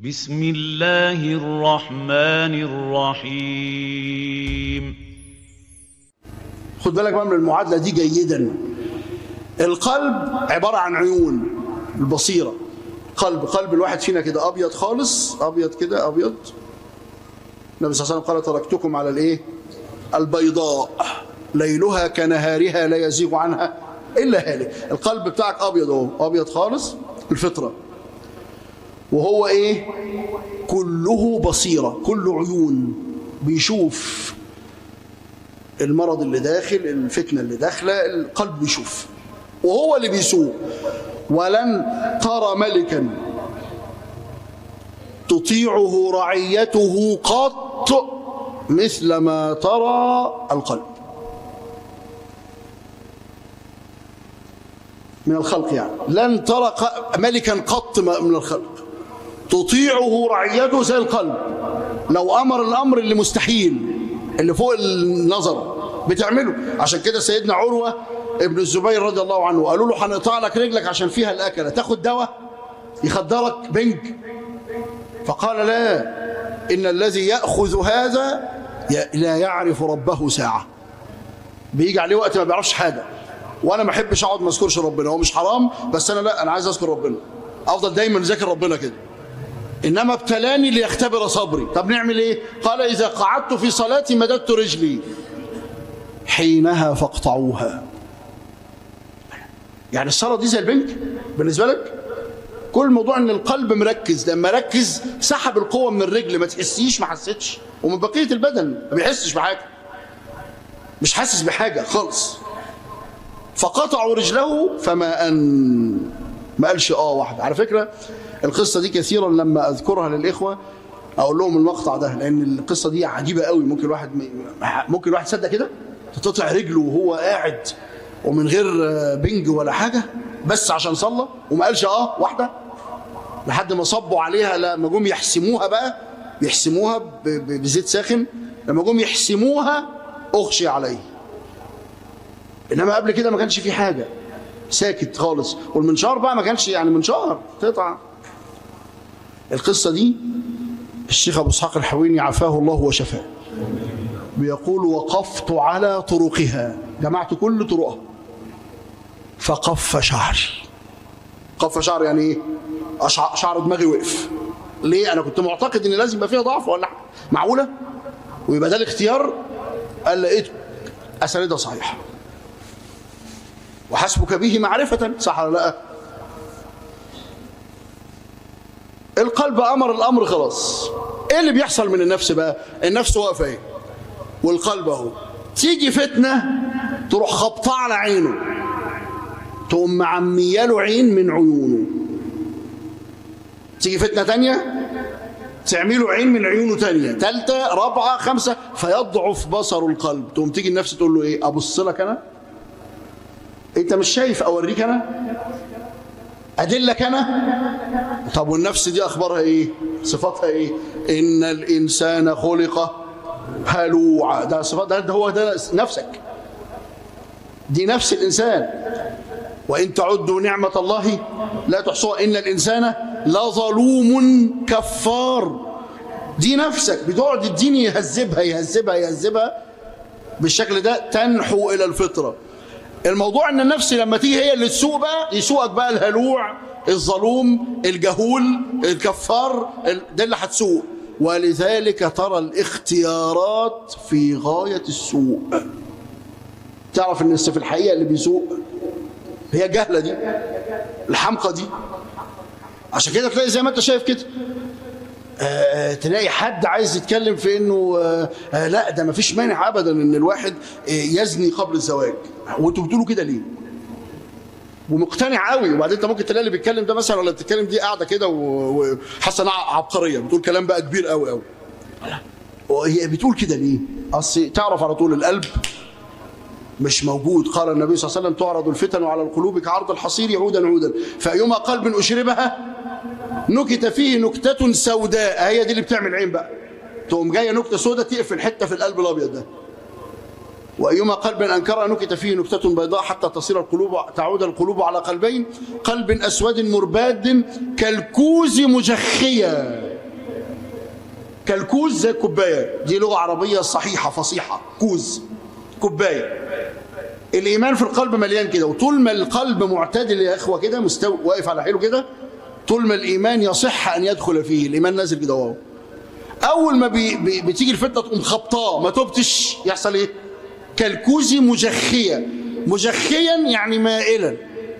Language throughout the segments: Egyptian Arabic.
بسم الله الرحمن الرحيم خد بالك بقى من المعادلة دي جيدا القلب عبارة عن عيون البصيرة قلب قلب الواحد فينا كده أبيض خالص أبيض كده أبيض النبي صلى الله عليه وسلم قال تركتكم على الإيه البيضاء ليلها كنهارها لا يزيغ عنها إلا هالك القلب بتاعك أبيض أهو أبيض خالص الفطرة وهو إيه كله بصيرة كله عيون بيشوف المرض اللي داخل الفتنة اللي داخلة القلب بيشوف وهو اللي بيسوق ولن ترى ملكا تطيعه رعيته قط مثل ما ترى القلب من الخلق يعني لن ترى ملكا قط من الخلق تطيعه رعيته زي القلب لو أمر الأمر اللي مستحيل اللي فوق النظر بتعمله عشان كده سيدنا عروة ابن الزبير رضي الله عنه قالوا له هنقطع لك رجلك عشان فيها الأكلة تاخد دواء يخدرك بنج فقال لا إن الذي يأخذ هذا لا يعرف ربه ساعة بيجي عليه وقت ما بيعرفش حاجة وأنا ما أحبش أقعد ما أذكرش ربنا هو مش حرام بس أنا لا أنا عايز أذكر ربنا أفضل دايما ذاكر ربنا كده إنما ابتلاني ليختبر صبري طب نعمل إيه قال إذا قعدت في صلاتي مددت رجلي حينها فاقطعوها يعني الصلاة دي زي البنك بالنسبة لك كل الموضوع ان القلب مركز لما ركز سحب القوة من الرجل ما تحسيش ما حسيتش ومن بقية البدن ما بيحسش بحاجة مش حاسس بحاجة خالص فقطعوا رجله فما أن ما قالش اه واحدة على فكرة القصة دي كثيرا لما أذكرها للإخوة أقول لهم المقطع ده لأن القصة دي عجيبة قوي ممكن الواحد ممكن الواحد يصدق كده تتقطع رجله وهو قاعد ومن غير بنج ولا حاجة بس عشان صلى وما قالش اه واحدة لحد ما صبوا عليها لما جم يحسموها بقى يحسموها بزيت ساخن لما جم يحسموها أغشي عليه إنما قبل كده ما كانش في حاجة ساكت خالص والمنشار بقى ما كانش يعني منشار تقطع القصة دي الشيخ أبو اسحاق الحويني عافاه الله وشفاه بيقول وقفت على طرقها جمعت كل طرقها فقف شعري قف شعري يعني ايه شعر دماغي وقف ليه انا كنت معتقد ان لازم يبقى فيها ضعف ولا معقوله ويبقى ده الاختيار قال لقيت اسانيدها صحيحه وحسبك به معرفه صح ولا لا القلب امر الامر خلاص ايه اللي بيحصل من النفس بقى النفس واقفه ايه والقلب اهو تيجي فتنه تروح خبطه على عينه تقوم معميه له عين من عيونه تيجي فتنه تانية تعمله عين من عيونه تانية تالتة رابعة خمسة فيضعف بصر القلب تقوم تيجي النفس تقول له ايه ابص لك انا انت مش شايف اوريك انا ادلك انا طب والنفس دي اخبارها ايه صفاتها ايه ان الانسان خلق هلوعا ده صفات ده, ده هو ده نفسك دي نفس الانسان وان تعدوا نعمه الله لا تحصوها ان الانسان لظلوم كفار دي نفسك بتقعد الدين يهذبها يهذبها يهذبها بالشكل ده تنحو الى الفطره الموضوع ان النفس لما تيجي هي اللي تسوق بقى يسوقك بقى الهلوع الظلوم الجهول الكفار ده اللي هتسوق ولذلك ترى الاختيارات في غاية السوء تعرف ان في الحقيقة اللي بيسوق هي جهلة دي الحمقى دي عشان كده تلاقي زي ما انت شايف كده آه تلاقي حد عايز يتكلم في انه آه آه لا ده ما فيش مانع ابدا ان الواحد يزني قبل الزواج وانتوا بتقولوا كده ليه ومقتنع قوي وبعدين انت ممكن تلاقي اللي بيتكلم ده مثلا ولا بتتكلم دي قاعده كده وحاسه انها عبقريه بتقول كلام بقى كبير قوي قوي وهي بتقول كده ليه اصل تعرف على طول القلب مش موجود قال النبي صلى الله عليه وسلم تعرض الفتن على القلوب كعرض الحصير عودا عودا فايما قلب اشربها نكت فيه نكته سوداء هي دي اللي بتعمل عين بقى تقوم جايه نكته سوداء تقفل حته في القلب الابيض ده وأيما قلب أنكر نكت فيه نكتة بيضاء حتى تصير القلوب تعود القلوب على قلبين قلب أسود مرباد كالكوز مجخيا كالكوز زي الكوبايه دي لغه عربيه صحيحه فصيحه كوز كوبايه الايمان في القلب مليان كده وطول ما القلب معتدل يا اخوه كده مستوي واقف على حيله كده طول ما الايمان يصح ان يدخل فيه الايمان نازل كده اهو اول ما بي بي بتيجي الفتنه تقوم خبطاه ما تبتش يحصل ايه كالكوز مجخيا مجخيا يعني مائلا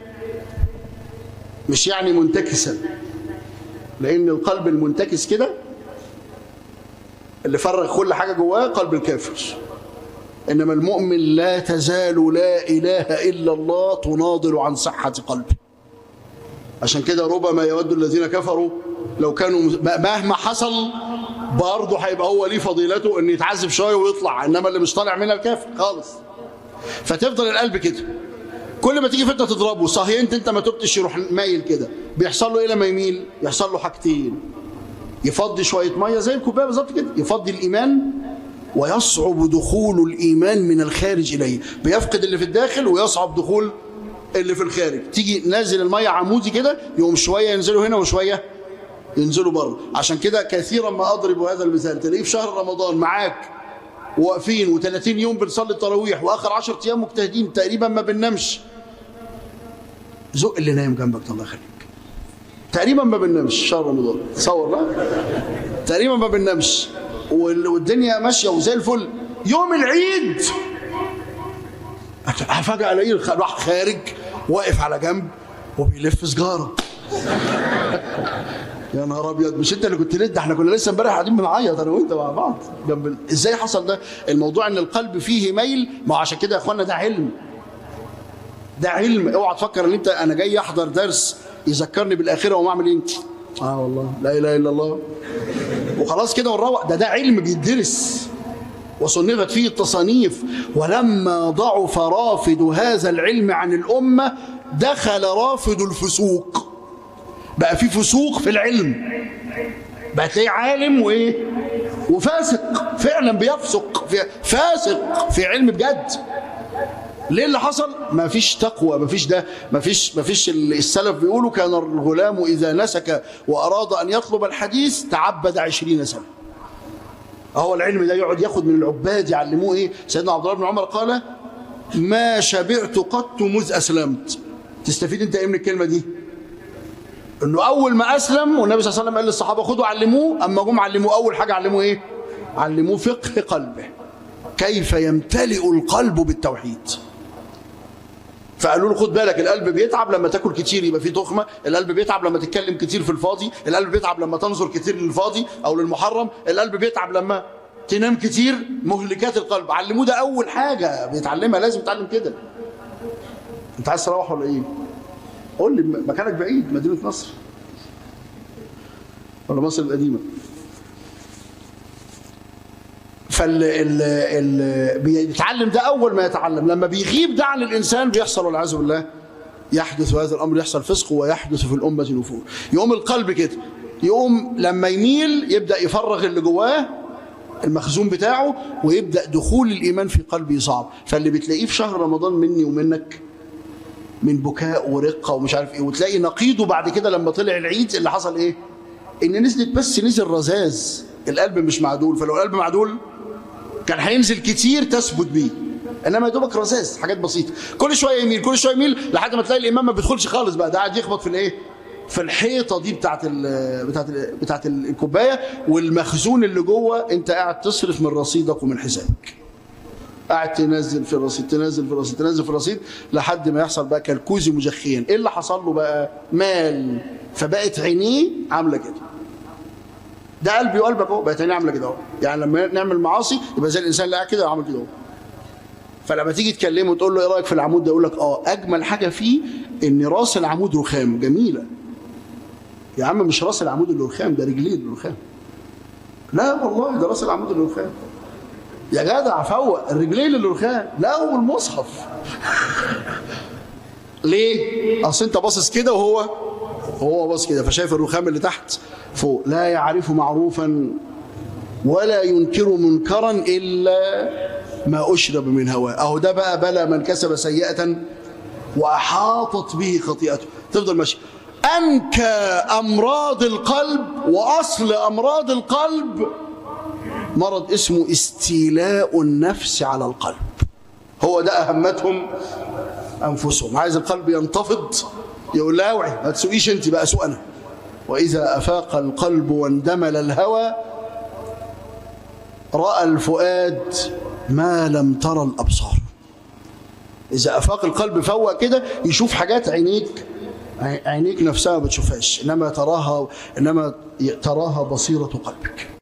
مش يعني منتكسا لان القلب المنتكس كده اللي فرغ كل حاجه جواه قلب الكافر انما المؤمن لا تزال لا اله الا الله تناضل عن صحه قلبه عشان كده ربما يود الذين كفروا لو كانوا مهما حصل برضه هيبقى هو ليه فضيلته ان يتعذب شويه ويطلع انما اللي مش طالع منها الكافر خالص فتفضل القلب كده كل ما تيجي فتنه تضربه صهينت انت ما تبتش يروح مايل كده بيحصل له ايه لما يميل يحصل له حاجتين يفضي شويه ميه زي الكوبايه بالظبط كده يفضي الايمان ويصعب دخول الايمان من الخارج اليه بيفقد اللي في الداخل ويصعب دخول اللي في الخارج تيجي نازل الميه عمودي كده يقوم شويه ينزلوا هنا وشويه ينزلوا بره عشان كده كثيرا ما اضرب هذا المثال تلاقيه في شهر رمضان معاك واقفين و30 يوم بنصلي التراويح واخر 10 ايام مجتهدين تقريبا ما بننامش زق اللي نايم جنبك الله يخليك تقريبا ما بننامش شهر رمضان تصور لا تقريبا ما بننامش والدنيا ماشيه وزي الفل يوم العيد فجاه الاقيه راح خارج واقف على جنب وبيلف سجاره يا نهار ابيض مش انت اللي كنت لسه احنا كنا لسه امبارح قاعدين بنعيط انا وانت مع بعض جنب ال... ازاي حصل ده الموضوع ان القلب فيه ميل ما عشان كده يا اخوانا ده علم ده علم اوعى تفكر ان انت انا جاي احضر درس يذكرني بالاخره وما اعمل ايه اه والله لا اله الا الله وخلاص كده ونروح ده ده علم بيدرس وصنفت فيه التصانيف ولما ضعف رافد هذا العلم عن الامه دخل رافد الفسوق بقى في فسوق في العلم بقى تلاقيه عالم وايه وفاسق فعلا بيفسق في فاسق في علم بجد ليه اللي حصل ما فيش تقوى ما فيش ده ما فيش ما فيش السلف بيقولوا كان الغلام اذا نسك واراد ان يطلب الحديث تعبد عشرين سنه اهو العلم ده يقعد ياخد من العباد يعلموه ايه سيدنا عبد الله بن عمر قال ما شبعت قط مذ اسلمت تستفيد انت ايه من الكلمه دي انه اول ما اسلم والنبي صلى الله عليه وسلم قال للصحابه خدوا علموه اما جم علموه اول حاجه علموه ايه علموه فقه قلبه كيف يمتلئ القلب بالتوحيد فقالوا له خد بالك القلب بيتعب لما تاكل كتير يبقى فيه تخمه القلب بيتعب لما تتكلم كتير في الفاضي القلب بيتعب لما تنظر كتير للفاضي او للمحرم القلب بيتعب لما تنام كتير مهلكات القلب علموه ده اول حاجه بيتعلمها لازم يتعلم كده انت عايز تروح ولا ايه قول لي مكانك بعيد مدينه نصر ولا مصر القديمه فال ال ال بيتعلم ده اول ما يتعلم لما بيغيب ده عن الانسان بيحصل والعياذ بالله يحدث هذا الامر يحصل فسق ويحدث في الامه نفور يقوم القلب كده يقوم لما يميل يبدا يفرغ اللي جواه المخزون بتاعه ويبدا دخول الايمان في قلبه صعب فاللي بتلاقيه في شهر رمضان مني ومنك من بكاء ورقه ومش عارف ايه وتلاقي نقيضه بعد كده لما طلع العيد اللي حصل ايه ان نزلت بس نزل رذاذ القلب مش معدول فلو القلب معدول كان هينزل كتير تثبت بيه انما يا دوبك رذاذ حاجات بسيطه كل شويه يميل كل شويه يميل لحد ما تلاقي الامام ما بيدخلش خالص بقى ده قاعد يخبط في الايه في الحيطه دي بتاعت ال بتاعت ال بتاعت الكوبايه والمخزون اللي جوه انت قاعد تصرف من رصيدك ومن حسابك قاعد تنزل في الرصيد تنزل في الرصيد تنزل في الرصيد لحد ما يحصل بقى كالكوزي مجخيا ايه اللي حصل له بقى مال فبقت عينيه عامله كده ده قلبي وقلبك اهو بقت عينيه عامله كده اهو يعني لما نعمل معاصي يبقى زي الانسان اللي قاعد كده عامل كده اهو فلما تيجي تكلمه وتقول له ايه رايك في العمود ده يقول لك اه اجمل حاجه فيه ان راس العمود رخام جميله يا عم مش راس العمود اللي رخام ده رجلين اللي رخام لا والله ده راس العمود اللي رخام يا جدع فوق الرجلين اللي رخام لا هو المصحف ليه اصل انت باصص كده وهو هو باص كده فشايف الرخام اللي تحت فوق لا يعرف معروفا ولا ينكر منكرا الا ما اشرب من هواه اهو ده بقى بلى من كسب سيئه واحاطت به خطيئته تفضل ماشي انكى امراض القلب واصل امراض القلب مرض اسمه استيلاء النفس على القلب هو ده أهمتهم أنفسهم عايز القلب ينتفض يقول لا اوعي ما تسوقيش انت بقى سوق انا وإذا أفاق القلب واندمل الهوى رأى الفؤاد ما لم ترى الأبصار إذا أفاق القلب فوق كده يشوف حاجات عينيك عينيك نفسها ما بتشوفهاش إنما تراها إنما تراها بصيرة قلبك